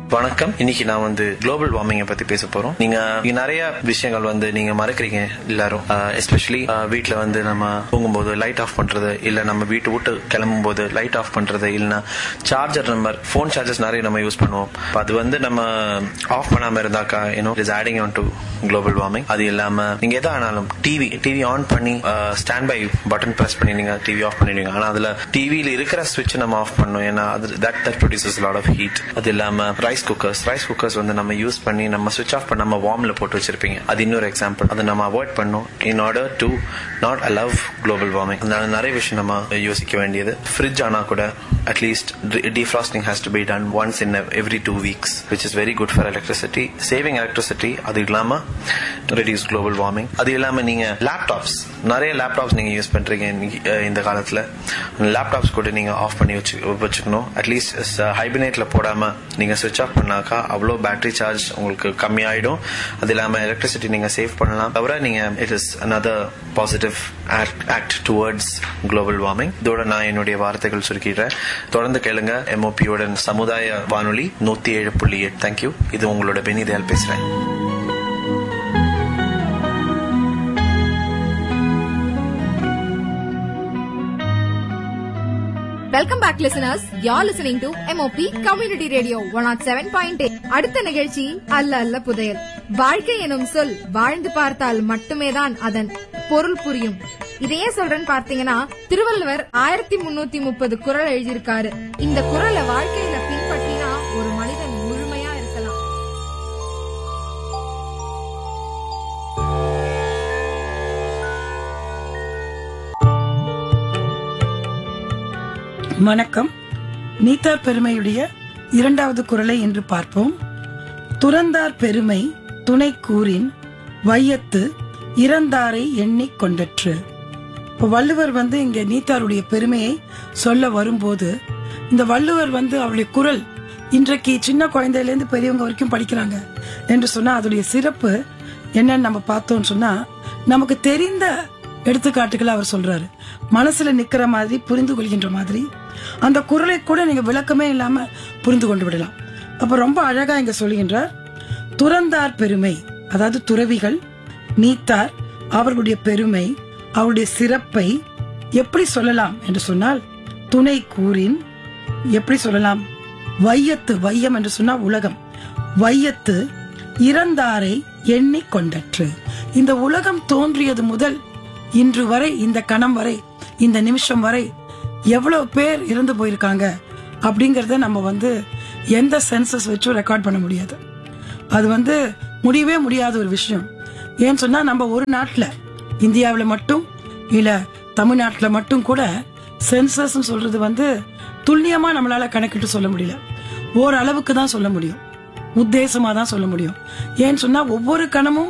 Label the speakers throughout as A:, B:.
A: வணக்கம் இன்னைக்கு நான் வந்து குளோபல் வார்மிங்கை பத்தி பேச போறோம் நீங்க இங்க நிறைய விஷயங்கள் வந்து நீங்க மறக்கிறீங்க எல்லாரும் எஸ்பெஷலி வீட்ல வந்து நம்ம தூங்கும்போது லைட் ஆஃப் பண்றது இல்ல நம்ம வீட்டு விட்டு கிளம்பும் போது லைட் ஆஃப் பண்றது இல்லைன்னா சார்ஜர் நம்பர் ஃபோன் சார்ஜர்ஸ் நிறைய நம்ம யூஸ் பண்ணுவோம் அப்ப அது வந்து நம்ம ஆஃப் பண்ணாம இருந்தாக்கா you know is adding on to global warming அது இல்லாம நீங்க எதா ஆனாலும் டிவி டிவி ஆன் பண்ணி ஸ்டாண்ட் பை பட்டன் பிரஸ் பண்ணி நீங்க டிவி ஆஃப் பண்ணிடுவீங்க ஆனா அதுல டிவியில இருக்கிற சுவிட்ச் நம்ம ஆஃப் பண்ணணும் ஏன்னா அது that that produces lot of heat அது இல்லாம ரைஸ் குக்கர்ஸ் ரைஸ் குக்கர்ஸ் வந்து நம்ம யூஸ் பண்ணி நம்ம சுவிட்ச் ஆஃப் பண்ணாம வார்ம்ல போட்டு வச்சிருப்பீங்க அது இன்னொரு எக்ஸாம்பிள் அதை நம்ம அவாய்ட் பண்ணணும் in order to not allow global warming நிறைய விஷயம் நம்ம யோசிக்க வேண்டியது ஃப்ரிட்ஜ் ஆனா கூட at least defrosting has to be done once in every two weeks which is very good for electricity saving electricity அது இல்லாம reduce global warming அது இல்லாம நீங்க லேப்டாப்ஸ் நிறைய லேப்டாப்ஸ் நீங்க யூஸ் பண்றீங்க இன்னைக்கு, அஹ், இந்த காலத்துல லேப்டாப்ஸ் கூட நீங்க ஆஃப் பண்ணி வச்சு வச்சுக்கணும் அட்லீஸ்ட் ஹைபினேட்ல போடாம நீங்க சுவிட்ச் ஆஃப் பண்ணாக்கா அவ்வளோ பேட்டரி சார்ஜ் உங்களுக்கு கம்மியாயிடும் அது இல்லாம எலக்ட்ரிசிட்டி நீங்க சேவ் பண்ணலாம் தவிர நீங்க it is another positive act towards global warming இதோட நான் என்னுடைய வார்த்தைகள் சுருக்கிடுறேன் தொடர்ந்து கேளுங்க எம்ஓபியுடன் சமுதாய வானொலி நூத்தி ஏழு புள்ளி எட்டு தேங்க்யூ இது உங்களோட பெனிதயால் பேசுறேன்
B: welcome back listeners you're listening to MOB community radio one naught seven point அடுத்த நிகழ்ச்சி அல்ல அல்ல புதையல் வாழ்க்கை எனும் சொல் வாழ்ந்து பார்த்தால் மட்டுமே தான் அதன் பொருள் புரியும் இதையே சொல்றேன்னு பார்த்தீங்கன்னா திருவள்ளுவர் ஆயிரத்தி முன்னூத்தி முப்பது குறள் எழுதியிருக்காரு இந்த குறளை வாழ்க்கையில பின்பற்றினா ஒரு மனிதன் முழுமையா இருக்கலாம்
C: வணக்கம் நீத்தார் பெருமையுடைய இரண்டாவது குரலை இன்று பார்ப்போம் துறந்தார் பெருமை துணை கூறின் வையத்து இறந்தாரை எண்ணிக் கொண்டற்று இப்போ வள்ளுவர் வந்து இங்க நீத்தாருடைய பெருமையை சொல்ல வரும்போது இந்த வள்ளுவர் வந்து அவருடைய குரல் இன்றைக்கு சின்ன குழந்தையில இருந்து பெரியவங்க வரைக்கும் படிக்கிறாங்க என்று சொன்னா அதோடைய சிறப்பு என்னன்னு நம்ம பார்த்தோம்னு சொன்னா நமக்கு தெரிந்த எடுத்துக்காட்டுகளை அவர் சொல்றாரு மனசுல நிக்கிற மாதிரி புரிந்து கொள்கின்ற மாதிரி அந்த குரலை கூட நீங்க விளக்கமே இல்லாம புரிந்து கொண்டு விடலாம் அப்ப ரொம்ப அழகா இங்க சொல்கின்றார் துறந்தார் பெருமை அதாவது துறவிகள் நீத்தார் அவர்களுடைய பெருமை அவருடைய சிறப்பை எப்படி சொல்லலாம் என்று சொன்னால் துணை கூறின் எப்படி சொல்லலாம் வையத்து வையம் என்று சொன்னா உலகம் வையத்து இறந்தாரை எண்ணிக் கொண்டற்று இந்த உலகம் தோன்றியது முதல் இன்று வரை இந்த கணம் வரை இந்த நிமிஷம் வரை எவ்வளவு பேர் இறந்து போயிருக்காங்க அப்படிங்கறத நம்ம வந்து எந்த சென்சஸ் வச்சும் ரெக்கார்ட் பண்ண முடியாது அது வந்து முடியவே முடியாத ஒரு விஷயம் ஏன்னு சொன்னா நம்ம ஒரு நாட்டுல இந்தியாவுல மட்டும் இல்ல தமிழ்நாட்டுல மட்டும் கூட சென்சஸ் சொல்றது வந்து துல்லியமா நம்மளால கணக்கிட்டு சொல்ல முடியல ஓரளவுக்கு தான் சொல்ல முடியும் உத்தேசமா தான் சொல்ல முடியும் ஏன்னு சொன்னா ஒவ்வொரு கணமும்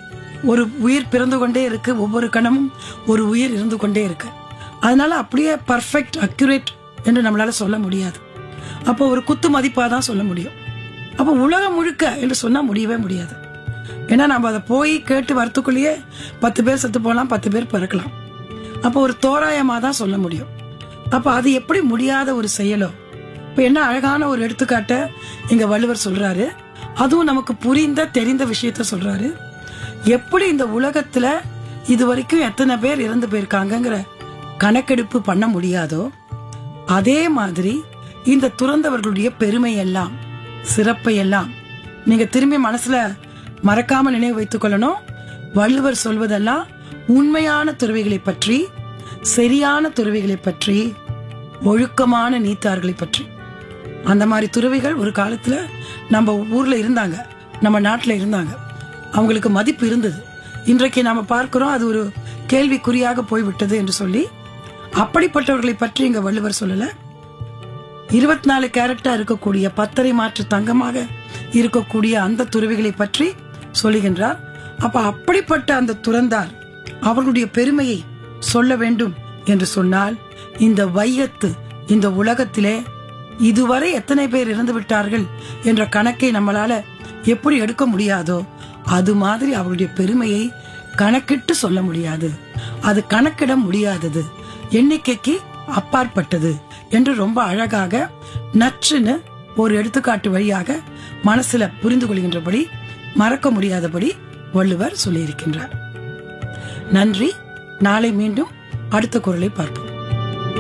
C: ஒரு உயிர் பிறந்து கொண்டே இருக்கு ஒவ்வொரு கணமும் ஒரு உயிர் இருந்து கொண்டே இருக்கு அதனால அப்படியே பர்ஃபெக்ட் அக்யூரேட் என்று நம்மளால சொல்ல முடியாது அப்போ ஒரு குத்து மதிப்பா தான் சொல்ல முடியும் அப்போ உலகம் முழுக்க என்று சொன்னா முடியவே முடியாது ஏன்னா நம்ம அதை போய் கேட்டு வரத்துக்குள்ளேயே பத்து பேர் செத்து போகலாம் பத்து பேர் பிறக்கலாம் அப்போ ஒரு தோராயமா தான் சொல்ல முடியும் அப்ப அது எப்படி முடியாத ஒரு செயலோ இப்ப என்ன அழகான ஒரு எடுத்துக்காட்ட இங்க வள்ளுவர் சொல்றாரு அதுவும் நமக்கு புரிந்த தெரிந்த விஷயத்த சொல்றாரு எப்படி இந்த உலகத்துல இது வரைக்கும் எத்தனை பேர் இறந்து போயிருக்காங்கங்கிற கணக்கெடுப்பு பண்ண முடியாதோ அதே மாதிரி இந்த துறந்தவர்களுடைய பெருமை எல்லாம் சிறப்பை எல்லாம் நீங்க திரும்பி மனசுல மறக்காம நினைவு வைத்துக் கொள்ளணும் வள்ளுவர் சொல்வதெல்லாம் உண்மையான துறவிகளை பற்றி சரியான துறவிகளை பற்றி ஒழுக்கமான நீத்தார்களை பற்றி அந்த மாதிரி துறவிகள் ஒரு காலத்துல நம்ம ஊர்ல இருந்தாங்க நம்ம நாட்டுல இருந்தாங்க அவங்களுக்கு மதிப்பு இருந்தது இன்றைக்கு நாம பார்க்கிறோம் அது ஒரு கேள்விக்குறியாக போய்விட்டது என்று சொல்லி அப்படிப்பட்டவர்களை பற்றி இங்க வள்ளுவர் சொல்லல இருபத்தி நாலு கேரக்டா இருக்கக்கூடிய பத்தரை மாற்று தங்கமாக இருக்கக்கூடிய அந்த துறவிகளை பற்றி சொல்லுகின்றார் அப்ப அப்படிப்பட்ட அந்த துறந்தார் அவர்களுடைய பெருமையை சொல்ல வேண்டும் என்று சொன்னால் இந்த வையத்து இந்த உலகத்திலே இதுவரை எத்தனை பேர் இறந்து விட்டார்கள் என்ற கணக்கை நம்மளால எப்படி எடுக்க முடியாதோ அது மாதிரி அவருடைய பெருமையை கணக்கிட்டு சொல்ல முடியாது அது கணக்கிட முடியாதது எண்ணிக்கைக்கு அப்பாற்பட்டது என்று ரொம்ப அழகாக நச்சுன்னு ஒரு எடுத்துக்காட்டு வழியாக மனசுல புரிந்து கொள்கின்றபடி மறக்க முடியாதபடி வள்ளுவர் சொல்லியிருக்கின்றார் நன்றி நாளை மீண்டும் அடுத்த குரலை பார்ப்போம்